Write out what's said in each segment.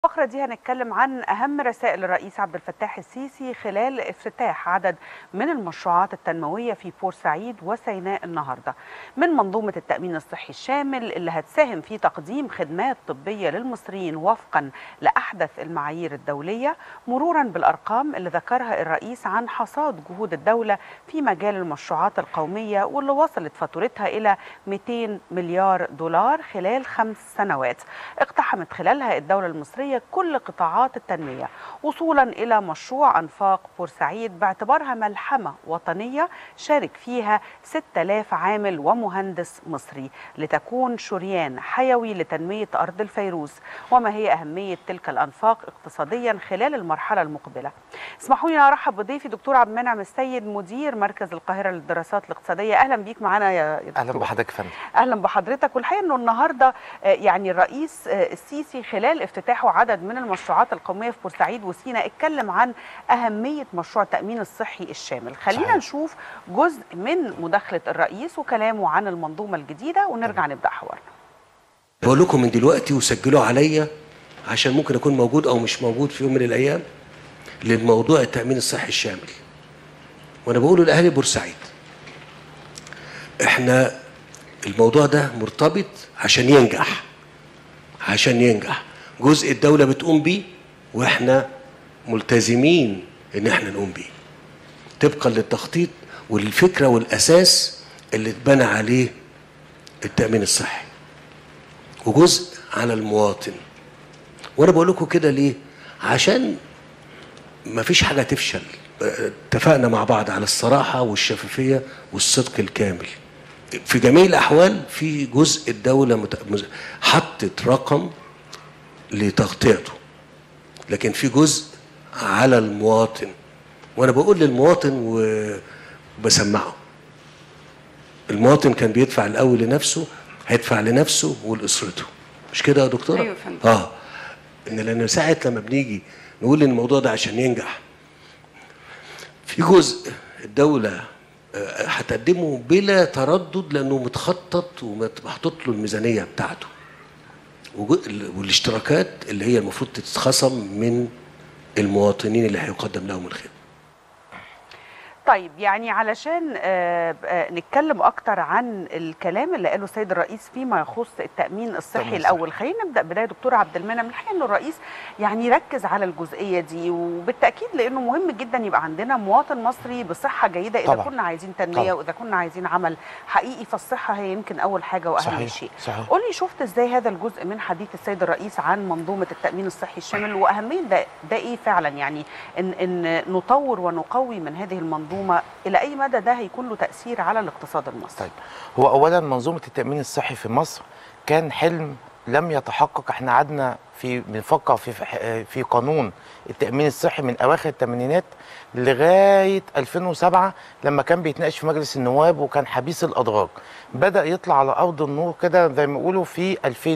الفقرة دي هنتكلم عن أهم رسائل الرئيس عبد الفتاح السيسي خلال افتتاح عدد من المشروعات التنموية في بورسعيد وسيناء النهاردة من منظومة التأمين الصحي الشامل اللي هتساهم في تقديم خدمات طبية للمصريين وفقا لأحدث المعايير الدولية مرورا بالأرقام اللي ذكرها الرئيس عن حصاد جهود الدولة في مجال المشروعات القومية واللي وصلت فاتورتها إلى 200 مليار دولار خلال خمس سنوات اقتحمت خلالها الدولة المصرية كل قطاعات التنمية وصولا إلى مشروع أنفاق بورسعيد باعتبارها ملحمة وطنية شارك فيها 6000 عامل ومهندس مصري لتكون شريان حيوي لتنمية أرض الفيروز وما هي أهمية تلك الأنفاق اقتصاديا خلال المرحلة المقبلة اسمحوا لي أرحب بضيفي دكتور عبد المنعم السيد مدير مركز القاهرة للدراسات الاقتصادية أهلا بيك معنا يا دكتور اهلا بحضرتك يا فندم اهلا بحضرتك والحقيقه انه النهارده آه، يعني الرئيس آه، السيسي خلال افتتاحه عدد من المشروعات القوميه في بورسعيد وسيناء اتكلم عن اهميه مشروع التامين الصحي الشامل خلينا صحيح. نشوف جزء من مداخله الرئيس وكلامه عن المنظومه الجديده ونرجع نبدا حوارنا بقول لكم من دلوقتي وسجلوا عليا عشان ممكن اكون موجود او مش موجود في يوم من الايام للموضوع التامين الصحي الشامل وانا بقوله لاهالي بورسعيد احنا الموضوع ده مرتبط عشان ينجح عشان ينجح جزء الدوله بتقوم بيه واحنا ملتزمين ان احنا نقوم بيه طبقا للتخطيط والفكره والاساس اللي اتبنى عليه التامين الصحي وجزء على المواطن وانا بقول لكم كده ليه عشان ما فيش حاجه تفشل اتفقنا مع بعض على الصراحه والشفافيه والصدق الكامل في جميع الاحوال في جزء الدوله مت- مز- حطت رقم لتغطيته لكن في جزء على المواطن وانا بقول للمواطن وبسمعه المواطن كان بيدفع الاول لنفسه هيدفع لنفسه ولاسرته مش كده يا دكتوره أيوة يا فندم. اه ان لان ساعه لما بنيجي نقول ان الموضوع ده عشان ينجح في جزء الدوله آه، هتقدمه بلا تردد لانه متخطط ومحطوط له الميزانيه بتاعته وجو- والاشتراكات اللي هي المفروض تتخصم من المواطنين اللي هيقدم لهم الخدمه طيب يعني علشان آه، آه، نتكلم اكتر عن الكلام اللي قاله السيد الرئيس فيما يخص التامين الصحي التأمين الاول خلينا نبدا بدايه دكتور عبد المنعم الحقيقه انه الرئيس يعني ركز على الجزئيه دي وبالتاكيد لانه مهم جدا يبقى عندنا مواطن مصري بصحه جيده اذا طبعا. كنا عايزين تنميه طبعا. واذا كنا عايزين عمل حقيقي فالصحه هي يمكن اول حاجه واهم صحيح، شيء صحيح. قول لي شفت ازاي هذا الجزء من حديث السيد الرئيس عن منظومه التامين الصحي الشامل واهميه ده, ده ايه فعلا يعني ان ان نطور ونقوي من هذه المنظومه الى اي مدى ده هيكون له تاثير على الاقتصاد المصري طيب هو اولا منظومه التامين الصحي في مصر كان حلم لم يتحقق احنا قعدنا في بنفكر في في- في قانون التامين الصحي من اواخر الثمانينات لغايه 2007 لما كان بيتناقش في مجلس النواب وكان حبيس الاضرار بدا يطلع على ارض النور كده زي ما يقولوا في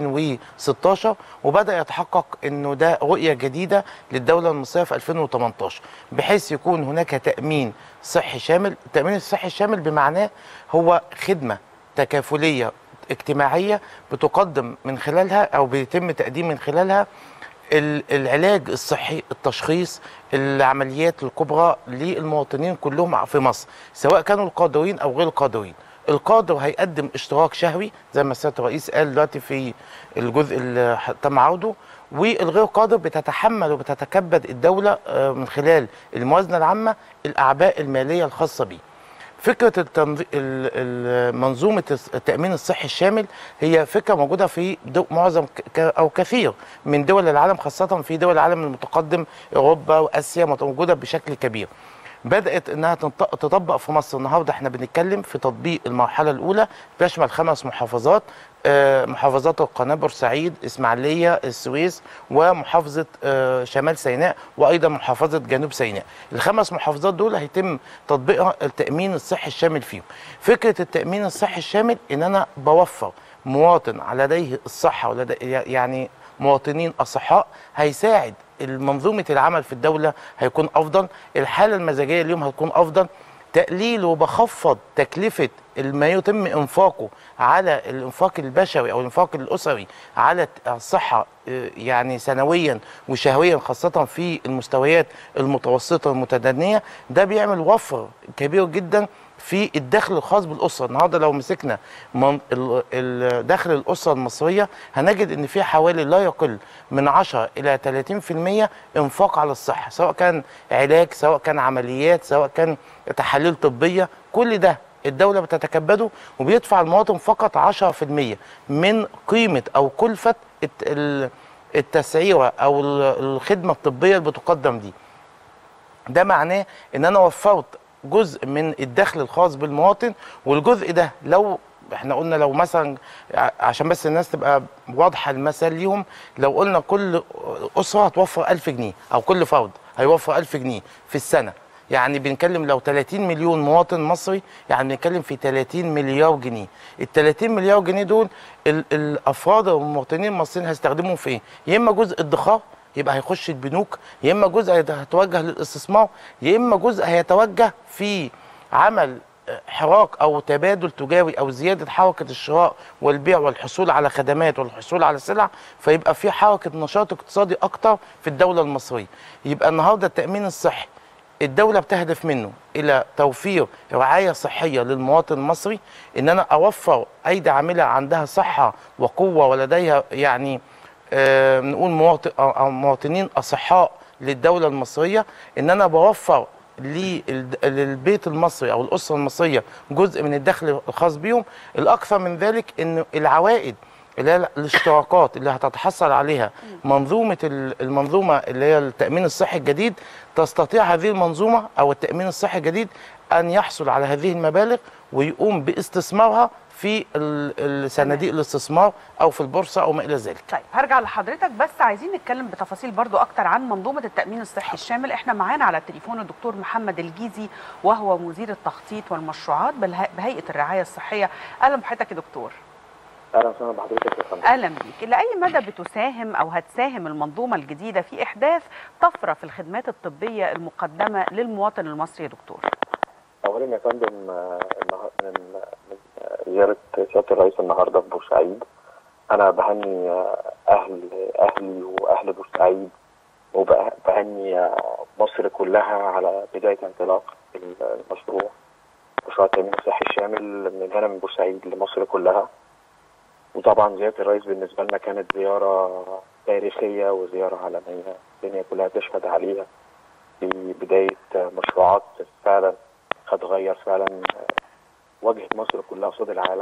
2016 وبدا يتحقق انه ده رؤيه جديده للدوله المصريه في 2018 بحيث يكون هناك تامين صحي شامل التامين الصحي الشامل بمعناه هو خدمه تكافليه اجتماعيه بتقدم من خلالها او بيتم تقديم من خلالها ال- العلاج الصحي التشخيص العمليات الكبرى للمواطنين كلهم في مصر سواء كانوا القادرين او غير القادرين القادر هيقدم اشتراك شهري زي ما سياده الرئيس قال دلوقتي في الجزء اللي ح- تم عرضه والغير قادر بتتحمل وبتتكبد الدوله آه، من خلال الموازنه العامه الاعباء الماليه الخاصه بيه فكره التنظ... ال- ال- منظومه الس- التامين الصحي الشامل هي فكره موجوده في دو... معظم ك... ك- او كثير من دول العالم خاصه في دول العالم المتقدم اوروبا واسيا موجوده بشكل كبير بدات انها تنط- تطبق في مصر النهارده احنا بنتكلم في تطبيق المرحله الاولى بيشمل خمس محافظات آه، محافظات القناه بورسعيد اسماعيليه السويس ومحافظه آه، شمال سيناء وايضا محافظه جنوب سيناء الخمس محافظات دول هيتم تطبيقها التامين الصحي الشامل فيهم فكره التامين الصحي الشامل ان انا بوفر مواطن لديه الصحه ولدي يعني مواطنين اصحاء هيساعد منظومه العمل في الدوله هيكون افضل الحاله المزاجيه اليوم هتكون افضل تقليل وبخفض تكلفه ما يتم انفاقه على الانفاق البشري او الانفاق الاسري على الصحه آه، يعني سنويا وشهريا خاصه في المستويات المتوسطه والمتدنيه ده بيعمل وفر كبير جدا في الدخل الخاص بالاسره النهارده لو مسكنا من ال- ال- دخل الاسره المصريه هنجد ان في حوالي لا يقل من 10 الى 30% انفاق على الصحه سواء كان علاج سواء كان عمليات سواء كان تحاليل طبيه كل ده الدوله بتتكبده وبيدفع المواطن فقط 10% من قيمه او كلفه الت- ال- التسعيره او ال- الخدمه الطبيه اللي بتقدم دي ده معناه ان انا وفرت جزء من الدخل الخاص بالمواطن والجزء ده لو احنا قلنا لو مثلا ع- عشان بس الناس تبقى واضحه المثل ليهم لو قلنا كل اسره هتوفر 1000 جنيه او كل فرد هيوفر 1000 جنيه في السنه يعني بنتكلم لو 30 مليون مواطن مصري يعني بنتكلم في 30 مليار جنيه ال 30 مليار جنيه دول ال- الافراد او المواطنين المصريين هيستخدموهم في ايه يا اما جزء ادخار يبقى هيخش البنوك يا اما جزء هيت- هيتوجه للاستثمار يا اما جزء هيتوجه في عمل آه، حراك او تبادل تجاري او زياده حركه الشراء والبيع والحصول على خدمات والحصول على سلع فيبقى في حركه نشاط اقتصادي اكتر في الدوله المصريه يبقى النهارده التامين الصحي الدولة بتهدف منه إلى توفير رعاية صحية للمواطن المصري إن أنا أوفر أيدي عاملة عندها صحة وقوة ولديها يعني آه نقول مواطن أو أو مواطنين أصحاء للدولة المصرية إن أنا بوفر للد- للبيت المصري أو الأسرة المصرية جزء من الدخل الخاص بيهم الأكثر من ذلك إن العوائد اللي هي الاشتراكات اللي هتتحصل عليها منظومه ال- المنظومه اللي هي التامين الصحي الجديد تستطيع هذه المنظومه او التامين الصحي الجديد ان يحصل على هذه المبالغ ويقوم باستثمارها في ال- الصناديق الاستثمار او في البورصه او ما الى ذلك. طيب هرجع لحضرتك بس عايزين نتكلم بتفاصيل برضو اكتر عن منظومه التامين الصحي الشامل احنا معانا على التليفون الدكتور محمد الجيزي وهو مدير التخطيط والمشروعات بالها- بهيئه الرعايه الصحيه اهلا بحضرتك يا دكتور اهلا وسهلا بحضرتك يا فندم اهلا بيك لاي مدى بتساهم او هتساهم المنظومه الجديده في احداث طفره في الخدمات الطبيه المقدمه للمواطن المصري يا دكتور اولا يا فندم آه، النهار- من من زياره سياده الرئيس النهارده في بورسعيد انا بهني آه، اهل اهلي واهل بورسعيد وبهني آه، مصر كلها على بدايه انطلاق المشروع مشروع التامين الصحي الشامل من هنا من بورسعيد لمصر كلها وطبعا زياره الرئيس بالنسبه لنا كانت زياره تاريخيه وزياره عالميه الدنيا كلها تشهد عليها في بدايه آه، مشروعات فعلا هتغير فعلا آه، وجهه مصر كلها قصاد العالم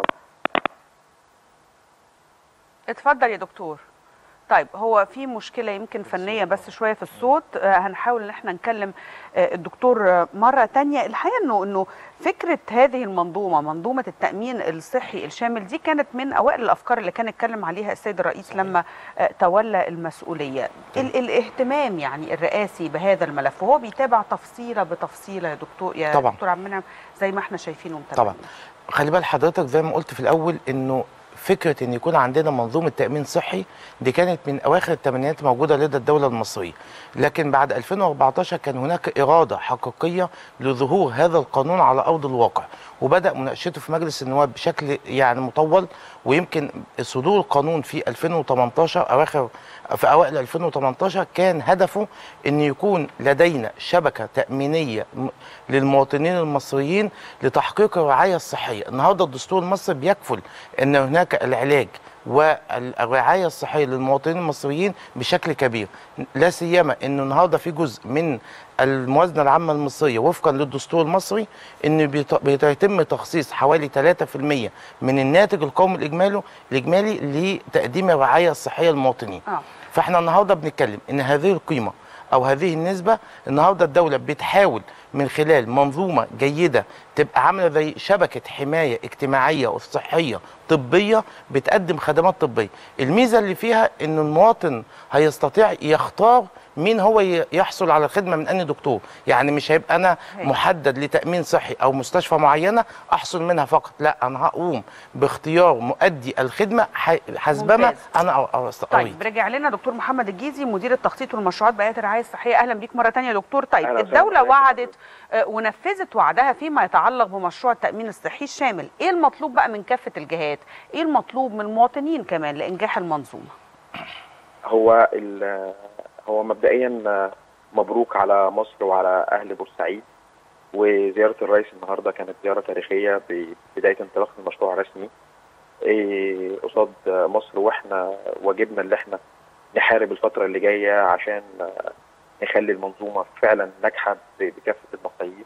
اتفضل يا دكتور طيب هو في مشكلة يمكن فنية بس شوية في الصوت آه، هنحاول ان احنا نكلم آه، الدكتور آه، مرة تانية الحقيقة انه انه فكرة هذه المنظومة منظومة التأمين الصحي الشامل دي كانت من اوائل الافكار اللي كان اتكلم عليها السيد الرئيس لما آه، تولى المسؤولية ال الاهتمام يعني الرئاسي بهذا الملف وهو بيتابع تفصيلة بتفصيلة يا دكتور يا طبعاً. دكتور عبد المنعم زي ما احنا شايفين ومتابعين طبعا خلي بال حضرتك زي ما قلت في الاول انه فكره ان يكون عندنا منظومه تامين صحي دي كانت من اواخر الثمانينات موجوده لدى الدوله المصريه لكن بعد 2014 كان هناك اراده حقيقيه لظهور هذا القانون على ارض الواقع وبدا مناقشته في مجلس النواب بشكل يعني مطول ويمكن صدور القانون في 2018 اواخر في اوائل 2018 كان هدفه ان يكون لدينا شبكه تامينيه م- للمواطنين المصريين لتحقيق الرعايه الصحيه النهارده الدستور المصري بيكفل ان هناك العلاج والرعايه الصحيه للمواطنين المصريين بشكل كبير لا سيما انه النهارده في جزء من الموازنه العامه المصريه وفقا للدستور المصري ان بيت- بيتم تخصيص حوالي 3% من الناتج القومي الاجمالي الاجمالي لتقديم الرعايه الصحيه للمواطنين اه فاحنا النهارده بنتكلم ان هذه القيمه او هذه النسبه النهارده الدوله بتحاول من خلال منظومه جيده تبقى عامله زي شبكه حمايه اجتماعيه وصحيه طبيه بتقدم خدمات طبيه الميزه اللي فيها ان المواطن هيستطيع يختار مين هو ي- يحصل على الخدمه من انهي دكتور يعني مش هيبقى انا هيك. محدد لتامين صحي او مستشفى معينه احصل منها فقط لا انا هقوم باختيار مؤدي الخدمه ح- حسبما ممتاز. انا أو- أو- طيب رجع لنا دكتور محمد الجيزي مدير التخطيط والمشروعات بهيئه الرعايه الصحيه اهلا بيك مره تانية يا دكتور طيب أهلا وسهلا الدوله بحضرتك. وعدت آه، ونفذت وعدها فيما يتعلق بمشروع التامين الصحي الشامل ايه المطلوب بقى من كافه الجهات ايه المطلوب من المواطنين كمان لانجاح المنظومه هو ال- هو مبدئيا مبروك على مصر وعلى اهل بورسعيد وزياره الرئيس النهارده كانت زياره تاريخيه ببدايه انطلاق المشروع الرسمي إيه، قصاد مصر واحنا واجبنا اللي احنا نحارب الفتره اللي جايه عشان نخلي المنظومه فعلا ناجحه بكافه المقاييس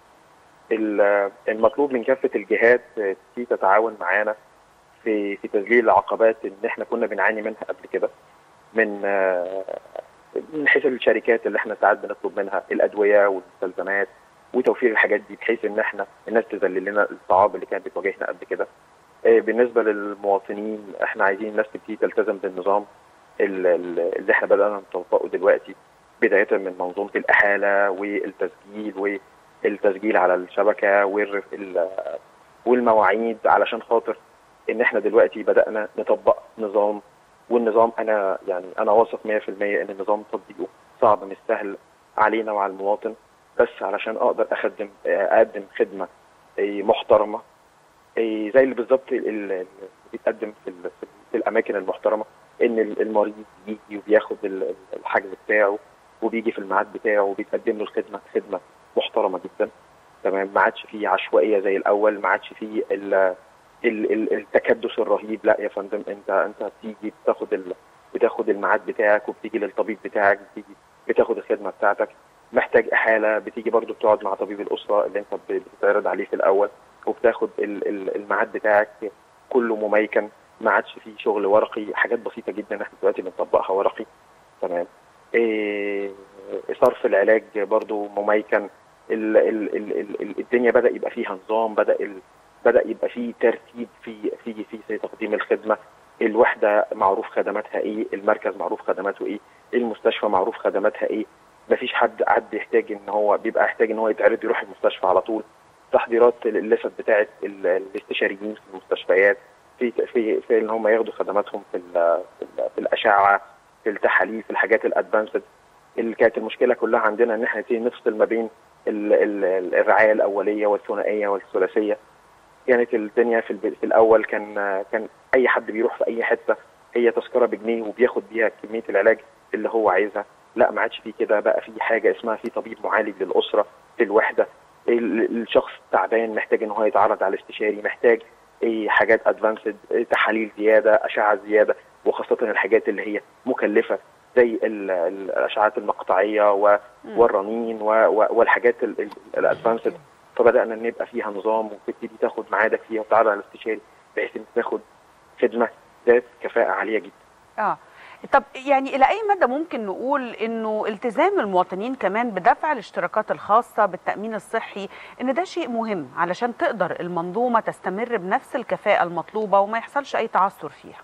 ال- المطلوب من كافه الجهات في تتعاون معانا في في تذليل العقبات اللي احنا كنا بنعاني منها قبل كده من آه، من حيث الشركات اللي احنا ساعات بنطلب منها الادويه والمستلزمات وتوفير الحاجات دي بحيث ان احنا الناس تذلل لنا الصعاب اللي كانت بتواجهنا قبل كده. آه، بالنسبه للمواطنين احنا عايزين الناس تبتدي تلتزم بالنظام ال- ال- اللي احنا بدانا نطبقه دلوقتي بدايه من منظومه الاحاله والتسجيل والتسجيل على الشبكه والرف- ال- والمواعيد علشان خاطر ان احنا دلوقتي بدانا نطبق نظام والنظام انا يعني انا واثق 100% ان النظام تطبيقه صعب مش سهل علينا وعلى المواطن بس علشان اقدر اخدم اقدم خدمه إيه، محترمه إيه، زي اللي بالظبط ال- ال- اللي بيتقدم في ال- في- في الاماكن المحترمه ان ال- المريض يجي وبياخد ال- الحجز بتاعه وبيجي في الميعاد بتاعه وبيتقدم له الخدمه خدمه محترمه جدا تمام ما عادش فيه عشوائيه زي الاول ما عادش فيه ال- ال- ال- التكدس الرهيب لا يا فندم انت انت بتيجي بتاخد ال... بتاخد الميعاد بتاعك وبتيجي للطبيب بتاعك بتيجي بتاخد الخدمه بتاعتك محتاج احاله بتيجي برضو بتقعد مع طبيب الاسره اللي انت ب- بتتعرض عليه في الاول وبتاخد ال- ال- الميعاد بتاعك كله مميكن ما عادش فيه شغل ورقي حاجات بسيطه جدا احنا دلوقتي بنطبقها ورقي تمام إيه صرف العلاج برضو مميكن ال ال ال ال ال الدنيا بدا يبقى فيها نظام بدا ال بدا يبقى فيه ترتيب في في في في تقديم الخدمه الوحده معروف خدماتها ايه المركز معروف خدماته ايه المستشفى معروف خدماتها ايه مفيش حد حد يحتاج ان هو بيبقى يحتاج ان هو يتعرض يروح المستشفى على طول تحضيرات الليست بتاعه ال- الاستشاريين في المستشفيات في في في ان هم ياخدوا خدماتهم في ال- في, ال- في الاشعه في التحاليل في الحاجات الادفانسد اللي كانت المشكله كلها عندنا ان احنا نبتدي نفصل ما بين ال- ال- الرعايه الاوليه والثنائيه والثلاثيه كانت الدنيا في, الب... في الاول كان كان اي حد بيروح في اي حته هي تذكره بجنيه وبياخد بيها كميه العلاج اللي هو عايزها لا ما عادش في كده بقى في حاجه اسمها في طبيب معالج للاسره في الوحده ال- الشخص تعبان محتاج ان هو يتعرض على استشاري محتاج اي حاجات ادفانسد تحاليل زياده اشعه زياده وخاصه الحاجات اللي هي مكلفه زي ال- ال- الاشعات المقطعيه و- والرنين و- و- والحاجات الادفانسد فبدانا ان يبقى فيها نظام وتبتدي تاخد ميعادك فيها وتعرض على الاستشاري بحيث انك تاخد خدمه ذات كفاءه عاليه جدا. اه طب يعني الى اي مدى ممكن نقول انه التزام المواطنين كمان بدفع الاشتراكات الخاصه بالتامين الصحي ان ده شيء مهم علشان تقدر المنظومه تستمر بنفس الكفاءه المطلوبه وما يحصلش اي تعثر فيها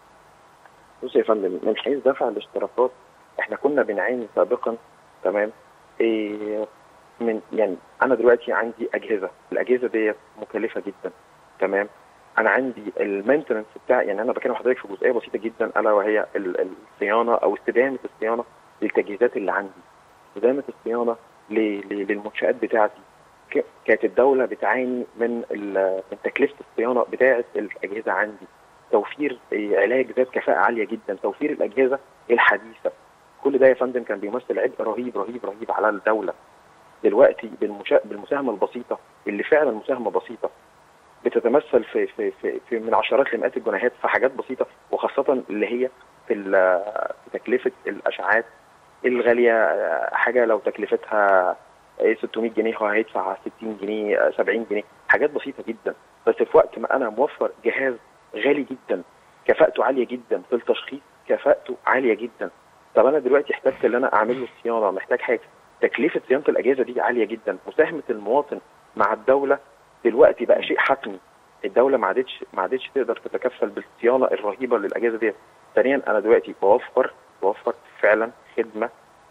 بص يا فندم من حيث دفع الاشتراكات احنا كنا بنعاني سابقا تمام إيه من يعني انا دلوقتي عندي اجهزه الاجهزه ديت مكلفه جدا تمام انا عندي المينتنس بتاع يعني انا بكلم حضرتك في جزئيه بسيطه جدا الا وهي ال- الصيانه او استدامه الصيانه للتجهيزات اللي عندي استدامه الصيانه ل- ل- للمنشات بتاعتي ك- كانت الدوله بتعاني من ال- من تكلفه الصيانه بتاعه الاجهزه عندي توفير إيه، علاج ذات كفاءه عاليه جدا توفير الاجهزه الحديثه كل ده يا فندم كان بيمثل عبء رهيب رهيب رهيب على الدوله دلوقتي بالمشا... بالمساهمه البسيطه اللي فعلا مساهمه بسيطه بتتمثل في في في, في من عشرات لمئات الجنيهات في حاجات بسيطه وخاصه اللي هي في ال- في تكلفه الاشعاعات الغاليه آه، حاجه لو تكلفتها آه، 600 جنيه هو هيدفع 60 جنيه آه، 70 جنيه حاجات بسيطه جدا بس في وقت ما انا موفر جهاز غالي جدا كفاءته عاليه جدا في التشخيص كفاءته عاليه جدا طب انا دلوقتي احتجت ان انا اعمل له صيانه محتاج حاجه تكلفه صيانه الاجهزه دي عاليه جدا مساهمه المواطن مع الدوله دلوقتي بقى شيء حتمي الدوله ما عادتش ما عادتش تقدر تتكفل بالصيانه الرهيبه للاجهزه دي ثانيا انا دلوقتي بوفر بوفر فعلا خدمه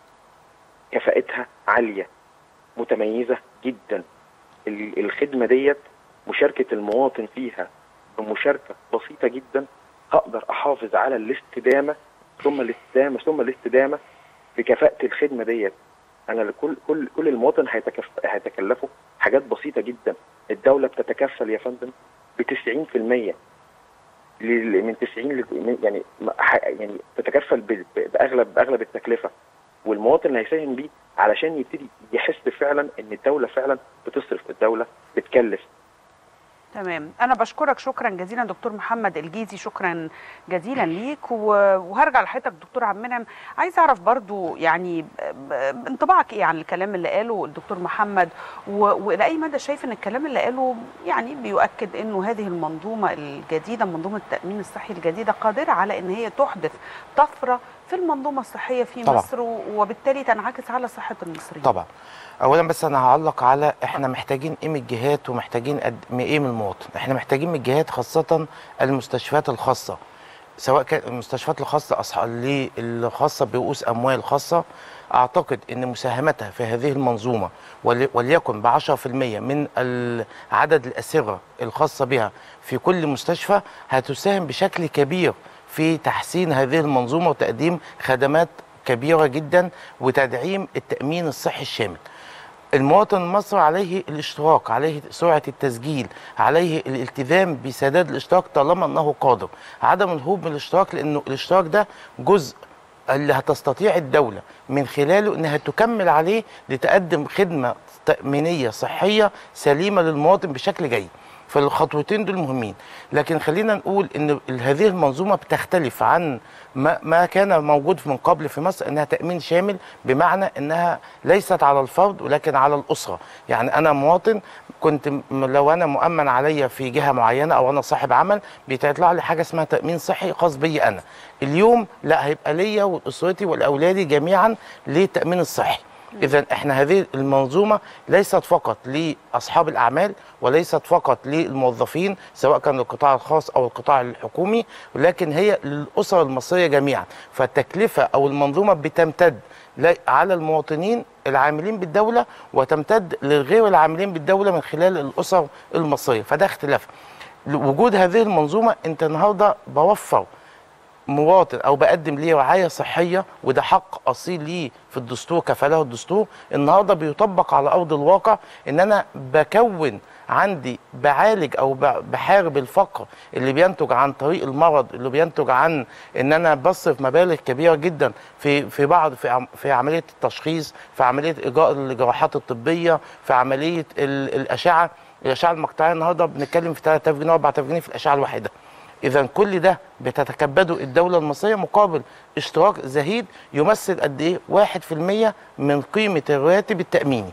كفاءتها عاليه متميزه جدا ال- الخدمه ديت مشاركه المواطن فيها بمشاركه بسيطه جدا هقدر احافظ على الاستدامه ثم الاستدامه ثم الاستدامه في كفاءه الخدمه ديت انا لكل كل كل المواطن هيتكف... هيتكلفه حاجات بسيطه جدا الدوله بتتكفل يا فندم ب 90% لل- من 90 ل من- يعني ما- ح- يعني تتكفل ب- ب- باغلب باغلب التكلفه والمواطن اللي هيساهم بيه علشان يبتدي يحس فعلا ان الدوله فعلا بتصرف الدوله بتكلف تمام انا بشكرك شكرا جزيلا دكتور محمد الجيزي شكرا جزيلا ليك و- وهرجع لحضرتك دكتور عبد المنعم عايز اعرف برضو يعني ب- ب- انطباعك ايه عن الكلام اللي قاله الدكتور محمد و- والى اي مدى شايف ان الكلام اللي قاله يعني بيؤكد انه هذه المنظومه الجديده منظومه التامين الصحي الجديده قادره على ان هي تحدث طفره في المنظومه الصحيه في طبعا. مصر و- وبالتالي تنعكس على صحه المصريين طبعا اولا بس انا هعلق على احنا محتاجين ايه من الجهات ومحتاجين قد ايه من المواطن احنا محتاجين من الجهات خاصه المستشفيات الخاصه سواء كان المستشفيات الخاصه أصح... اللي الخاصه برؤوس اموال خاصه اعتقد ان مساهمتها في هذه المنظومه ول... وليكن ب 10% من ال- عدد الاسره الخاصه بها في كل مستشفى هتساهم بشكل كبير في تحسين هذه المنظومه وتقديم خدمات كبيره جدا وتدعيم التامين الصحي الشامل المواطن المصري عليه الاشتراك عليه سرعة التسجيل عليه الالتزام بسداد الاشتراك طالما أنه قادر عدم الهروب من الاشتراك لأنه الاشتراك ده جزء اللي هتستطيع الدولة من خلاله أنها تكمل عليه لتقدم خدمة تأمينية صحية سليمة للمواطن بشكل جيد فالخطوتين دول مهمين لكن خلينا نقول ان ال- هذه المنظومه بتختلف عن ما, ما كان موجود من قبل في مصر انها تامين شامل بمعنى انها ليست على الفرد ولكن على الاسره يعني انا مواطن كنت م- لو انا مؤمن عليا في جهه معينه او انا صاحب عمل بيطلع لي حاجه اسمها تامين صحي خاص بي انا اليوم لا هيبقى ليا واسرتي ولاولادي جميعا للتامين الصحي اذا احنا هذه المنظومه ليست فقط لاصحاب الاعمال وليست فقط للموظفين سواء كان القطاع الخاص او القطاع الحكومي ولكن هي للاسر المصريه جميعا فالتكلفه او المنظومه بتمتد لا- على المواطنين العاملين بالدوله وتمتد لغير العاملين بالدوله من خلال الاسر المصريه فده اختلاف وجود هذه المنظومه انت النهارده بوفر مواطن او بقدم ليه رعايه صحيه وده حق اصيل ليه في الدستور كفله الدستور النهارده بيطبق على ارض الواقع ان انا بكون عندي بعالج او ب- بحارب الفقر اللي بينتج عن طريق المرض اللي بينتج عن ان انا بصرف مبالغ كبيره جدا في في بعض في عم- في عمليه التشخيص في عمليه اجراء الجراحات الطبيه في عمليه ال- الاشعه الاشعه المقطعيه النهارده بنتكلم في 3000 جنيه و4000 جنيه في الاشعه الواحده اذا كل ده بتتكبده الدوله المصريه مقابل اشتراك زهيد يمثل قد ايه 1% من قيمه الراتب التاميني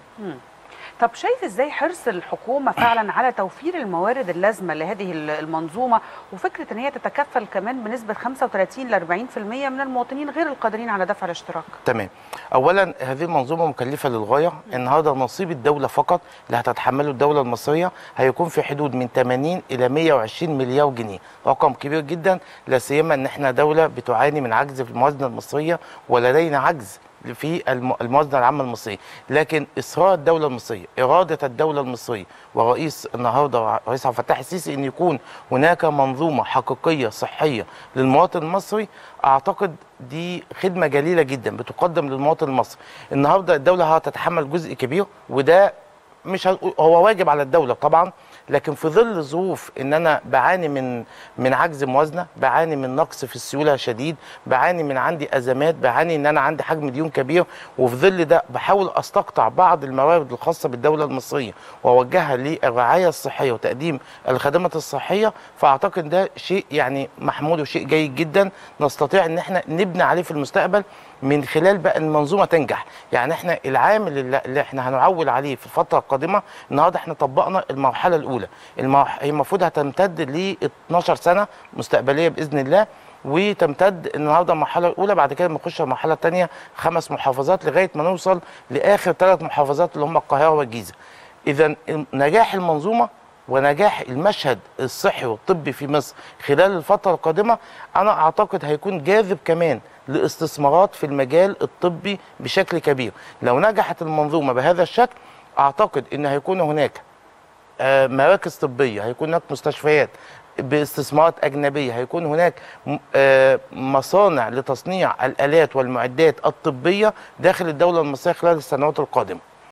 طب شايف ازاي حرص الحكومه فعلا على توفير الموارد اللازمه لهذه ال- المنظومه وفكره ان هي تتكفل كمان بنسبه 35 ل 40% من المواطنين غير القادرين على دفع الاشتراك تمام اولا هذه المنظومه مكلفه للغايه النهارده نصيب الدوله فقط اللي هتتحمله الدوله المصريه هيكون في حدود من 80 الى 120 مليار جنيه رقم كبير جدا لا سيما ان احنا دوله بتعاني من عجز في الموازنه المصريه ولدينا عجز في الم- الموازنه العامه المصريه لكن اصرار الدوله المصريه اراده الدوله المصريه ورئيس النهارده رئيس عبد الفتاح السيسي ان يكون هناك منظومه حقيقيه صحيه للمواطن المصري اعتقد دي خدمه جليله جدا بتقدم للمواطن المصري النهارده الدوله هتتحمل جزء كبير وده مش هنقول- هو واجب على الدوله طبعا لكن في ظل ظروف ان انا بعاني من من عجز موازنه بعاني من نقص في السيوله شديد بعاني من عندي ازمات بعاني ان انا عندي حجم ديون كبير وفي ظل ده بحاول استقطع بعض الموارد الخاصه بالدوله المصريه واوجهها للرعايه الصحيه وتقديم الخدمات الصحيه فاعتقد ده شيء يعني محمود وشيء جيد جدا نستطيع ان احنا نبني عليه في المستقبل من خلال بقى المنظومه تنجح يعني احنا العامل اللي اللي احنا هنعول عليه في الفتره القادمه النهارده احنا طبقنا المرحله الاولى المرح... هي المفروض هتمتد ل 12 سنه مستقبليه باذن الله وتمتد النهارده المرحله الاولى بعد كده نخش المرحله الثانيه خمس محافظات لغايه ما نوصل لاخر ثلاث محافظات اللي هم القاهره والجيزه اذا نجاح المنظومه ونجاح المشهد الصحي والطبي في مصر خلال الفترة القادمة أنا أعتقد هيكون جاذب كمان لاستثمارات في المجال الطبي بشكل كبير لو نجحت المنظومة بهذا الشكل أعتقد أن هيكون هناك آه، مراكز طبيه هيكون هناك مستشفيات باستثمارات اجنبيه هيكون هناك م- آه، مصانع لتصنيع الالات والمعدات الطبيه داخل الدوله المصريه خلال السنوات القادمه